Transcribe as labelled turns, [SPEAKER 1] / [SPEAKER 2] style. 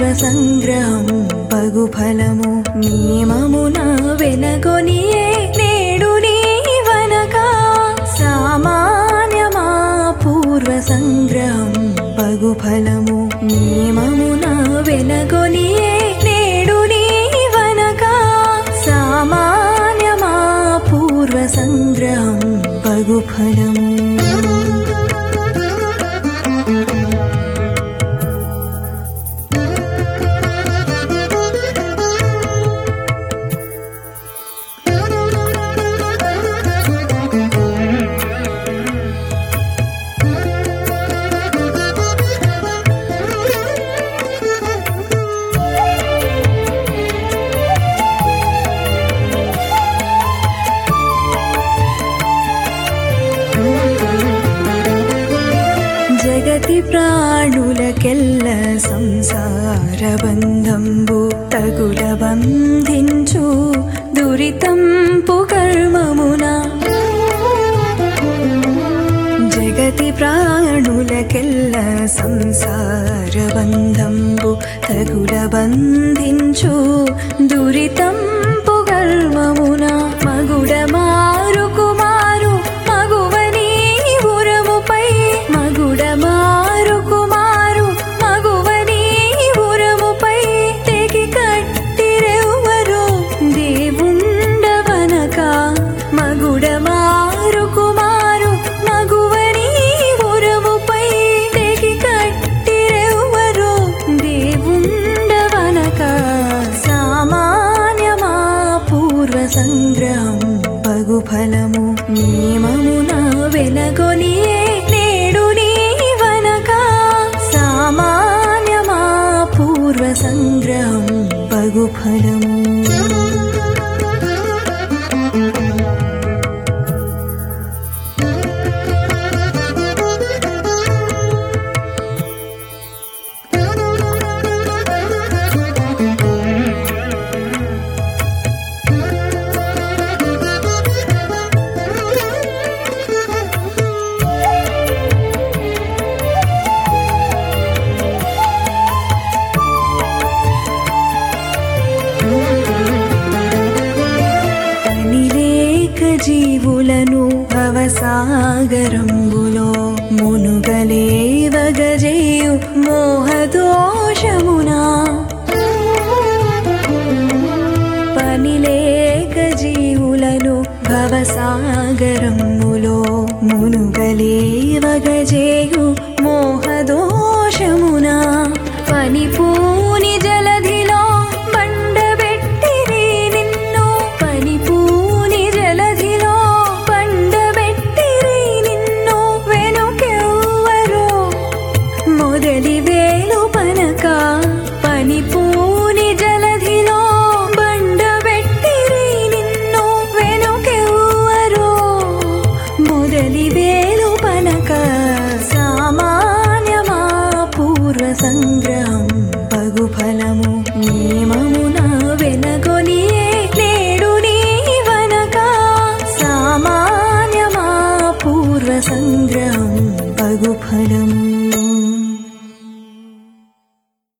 [SPEAKER 1] సంగ్రహం పగు ఫలము నియమమున వెనగొనియే నేడు నీవనక సామాన్యమా పూర్వ సంగ్రహం పగు ఫలము నియమమున వెనగొనియే నేడు నీవనక సామాన్యమా పూర్వ సంగ్రహం పగు ఫలము జగతి ప్రాణులకెల్ల సంసార బంధంబు తగుల బంధించు దురితంపు కర్మమున జగతి ప్రాణులకెల్ల సంసార బంధంబు తగుల బంధించు దురితంపు కర్మమున మగుడ మారు కుమారు మగువని ఉరముపై మగుడ మారు కుమారు మగువని ఉరముపై తెగి కట్టిరెవ్వరు దేవుండవనక మగుడ మారు కుమారు మగువని ఉరముపై తెగి కట్టిరెవ్వరు దేవుండవనక సామాన్యమా పూర్వ సంగ్రహం పగు ఫలము నియమమున వెనగొనియే నేడు నీవనక సామాన్యమా పూర్వ సంగ్రహం పగు ఫలము పనిలేక జీవులను భవసాగరంబులో మునుగలేవగజేయు మోహదోషమునా పనిలేక జీవులను భవసాగరములో మునుగలేవగజేయు మోహదోషమునా పనిపూని జలధిలో బండబెట్టిరి నిన్ను పనిపూని జలధిలో బండబెట్టిరి నిన్ను వెనుకెవ్వరు మొదలి వేలు పనక పనిపూని జలధిలో బండబెట్టిరి నిన్ను వెనుకెవ్వరు మొదలి వేలు పనక సామాన్యమా పూర్వ సంగ్రహం పగు ఫలము నియమమున వెనగొనియే నేడు నీవనక సామాన్యమా పూర్వ సంగ్రహం పగు ఫలము